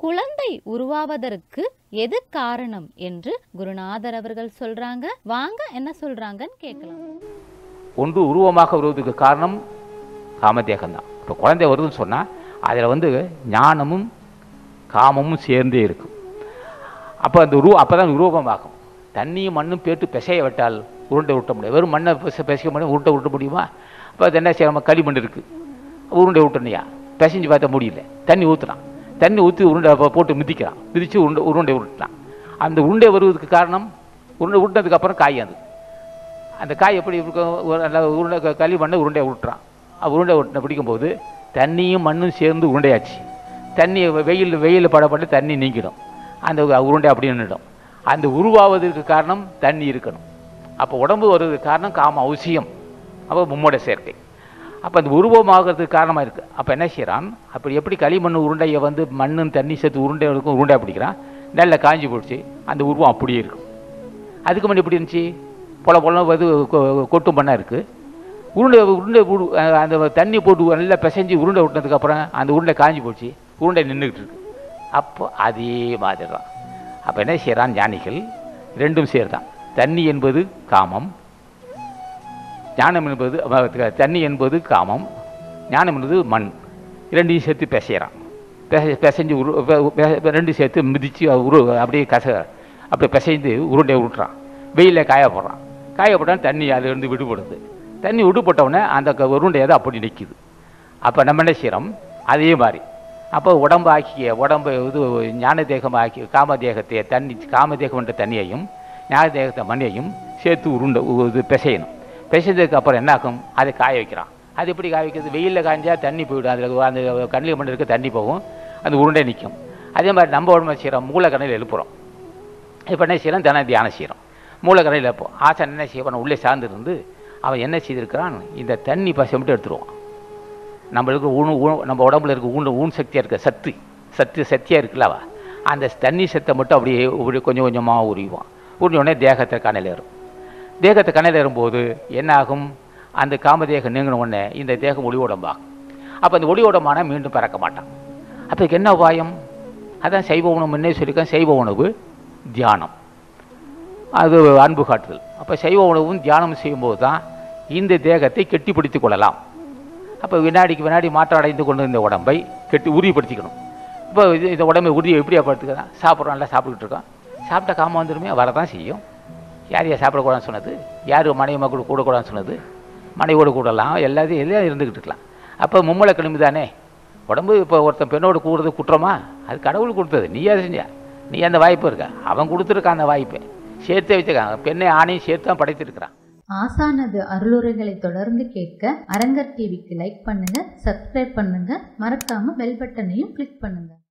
குழந்தை உருவாவதற்கு எது காரணம் என்று குருநாதர் அவர்கள் சொல்றாங்க வாங்க என்ன சொல்றாங்கன்னு கேட்கலாம் ஒன்று உருவமாக வருவதற்கு காரணம் காமதேகம் தான் இப்போ குழந்தை வருதுன்னு சொன்னால் அதில் வந்து ஞானமும் காமமும் சேர்ந்தே இருக்கும் அப்போ அந்த உருவம் அப்போ தான் உருவமாகும் தண்ணியும் மண்ணும் பேட்டு பிசைய விட்டால் உருண்டை உருட்ட முடியும் வெறும் மண்ணை பிச பிசைக்க முடியும் உருண்டை உருட்ட முடியுமா அப்போ அது என்ன செய்யணும் களிமண் இருக்குது உருண்டை உருட்டணையா பிசைஞ்சு பார்த்தா முடியல தண்ணி ஊற்றுறான் தண்ணி ஊற்றி உருண்டை போ- போட்டு மிதிக்கிறான் மிதித்து உருண்டை உருண்டை உருட்டான் அந்த உருண்டை வருவதற்கு காரணம் உருண்டை உருட்டினதுக்கு அப்புறம் காய் அது அந்த காய் எப்படி இருக்கும் ஒரு நல்ல உருண்டை க- களிமண்ணை உருண்டை உருட்டுறான் அது உருண்டை உருண்டை பிடிக்கும்போது தண்ணியும் மண்ணும் சேர்ந்து உருண்டையாச்சு தண்ணி வெயில் வெயில் படப்பட்டு தண்ணி நீங்கிடும் அந்த உருண்டை அப்படியே நின்றுடும் அந்த உருவாவதற்கு காரணம் தண்ணி இருக்கணும் அப்போ உடம்பு வருவதற்கு காரணம் காம அவசியம் அப்போ மும்மோட சேர்க்கை அப்போ அந்த உருவமாகிறதுக்கு காரணமாக இருக்குது அப்போ என்ன செய்கிறான் அப்படி எப்படி களிமண் உருண்டையை வந்து மண்ணும் தண்ணி சேர்த்து உருண்டை இருக்கும் உருண்டை பிடிக்கிறான் நல்லா காஞ்சி போச்சு அந்த உருவம் அப்படியே இருக்கும் அதுக்கு முன்னாடி எப்படி இருந்துச்சு பொல பொல வந்து கொ- கொட்டும் பண்ணா இருக்குது உருண்டை உருண்டை உரு- அஹ் அந்த தண்ணி போட்டு நல்லா பிசைஞ்சு உருண்டை விட்டதுக்கப்புறம் அந்த உருண்டை காஞ்சி போச்சு உருண்டை நின்றுக்கிட்டு இருக்கு அப்போ அதே மாதிரி தான் அப்போ என்ன செய்கிறான் ஞானிகள் ரெண்டும் சேர்தான் தண்ணி என்பது காமம் ஞானம் என்பது அஹ், தண்ணி என்பது காமம் ஞானம் என்பது மண் இரண்டையும் சேர்த்து பிசைகிறான் பிசை பிசைஞ்சு உரு பெ- பெ- ரெண்டும் சேர்த்து மிதித்து உரு அப்படியே கச அப்படியே பிசைந்து உருண்டை உருட்டுறான் வெயிலில் காய போடுறான் காய போட்டால் தண்ணி அதுலேருந்து விடுபடுது தண்ணி விடுபட்ட உடனே அந்த க- உருண்டை அது அப்படி நிற்கிது அப்போ நம்ம என்ன செய்கிறோம் அதே மாதிரி அப்போ உடம்பு ஆக்கிய உடம்பை இது ஞான தேகம் ஆக்கி காம தேகத்தை தண்ணி காம தேகம் என்ற தண்ணியையும் ஞான தேகத்தை மண்ணையும் சேர்த்து உருண்டை உ- இது பிசையணும் பிசைஞ்சதுக்கு அப்புறம் என்ன ஆகும் அதை காய வைக்கிறான் அது எப்படி காய வைக்கிறது வெயிலில் காய்ஞ்சா தண்ணி போயிடும் அதில் அந்த கண்ணில் மண் இருக்க தண்ணி போகும் அந்த உருண்டை நிற்கும் அதே மாதிரி நம்ம உடம்பு செய்கிறோம் மூளை கண்ணில் எழுப்புறோம் இப்போ என்ன செய்கிறோம் தினம் தியானம் செய்கிறோம் மூலக்கரையில் இருப்போம் ஆசன் என்ன செய்வான் உள்ளே சார்ந்திருந்து அவன் என்ன செய்திருக்கிறான் இந்த தண்ணி பசை மட்டும் எடுத்துருவான் நம்மளுக்கு ஊன் ஊ- நம்ம உடம்புல இருக்க ஊன் ஊன் சக்தியாக இருக்க சத்து சத்து சக்தியாக இருக்குல்ல அவ அந்த தண்ணி சத்தை மட்டும் அப்படியே இப்படி கொஞ்சம் கொஞ்சமாக உரிவான் உரிஞ்ச உடனே தேகத்தை கணையில் ஏறும் தேகத்தை கணையில் ஏறும்போது என்ன ஆகும் அந்த காமதேகம் நீங்கின உடனே இந்த தேகம் ஒளி உடம்பாகும் அப்போ அந்த ஒளி உடம்பானா மீண்டும் பிறக்க மாட்டான் அப்போ இதுக்கு என்ன உபாயம் அதான் சைவ உணவு முன்னே சொல்லியிருக்கேன் சைவ உணவு தியானம் அது அன்பு காட்டுதல் அப்போ சைவ உணவும் தியானம் செய்யும்போது தான் இந்த தேகத்தை கெட்டிப்பிடித்துக் கொள்ளலாம் அப்போ வினாடிக்கு வினாடி மாற்றம் அடைந்து கொண்டு இந்த உடம்பை கெட்டி உறுதிப்படுத்திக்கணும் இப்போ இது இந்த உடம்பை உறுதியை எப்படியா படுத்துக்கலாம் சாப்பிட்றோம் நல்லா சாப்பிட்டுக்கிட்டு இருக்கோம் சாப்பிட்டா காம வந்துடுமே வரதான் செய்யும் யார் யார் சாப்பிடக்கூடாதுன்னு சொன்னது யார் மனைவி மக்கள் கூடக்கூடாதுன்னு சொன்னது மனைவியோடு கூடலாம் எல்லாத்தையும் எல்லாம் இருந்துக்கிட்டு இருக்கலாம் அப்போ மும்மலை கிளம்பி தானே உடம்பு இப்போ ஒருத்தன் பெண்ணோடு கூடுறது குற்றமா அது கடவுள் கொடுத்தது நீ அதை செஞ்சா நீ அந்த வாய்ப்பு இருக்க அவன் கொடுத்துருக்கான் அந்த வாய்ப்பை சேர்த்து வச்சுருக்காங்க பெண்ணை ஆணையும் சேர்த்து தான் படைத்திருக்கிறான் ஆசானது அருளுரைகளை தொடர்ந்து கேட்க அரங்கர் டிவிக்கு லைக் பண்ணுங்க சப்ஸ்கிரைப் பண்ணுங்க மறக்காம பெல் பட்டனையும் கிளிக் பண்ணுங்க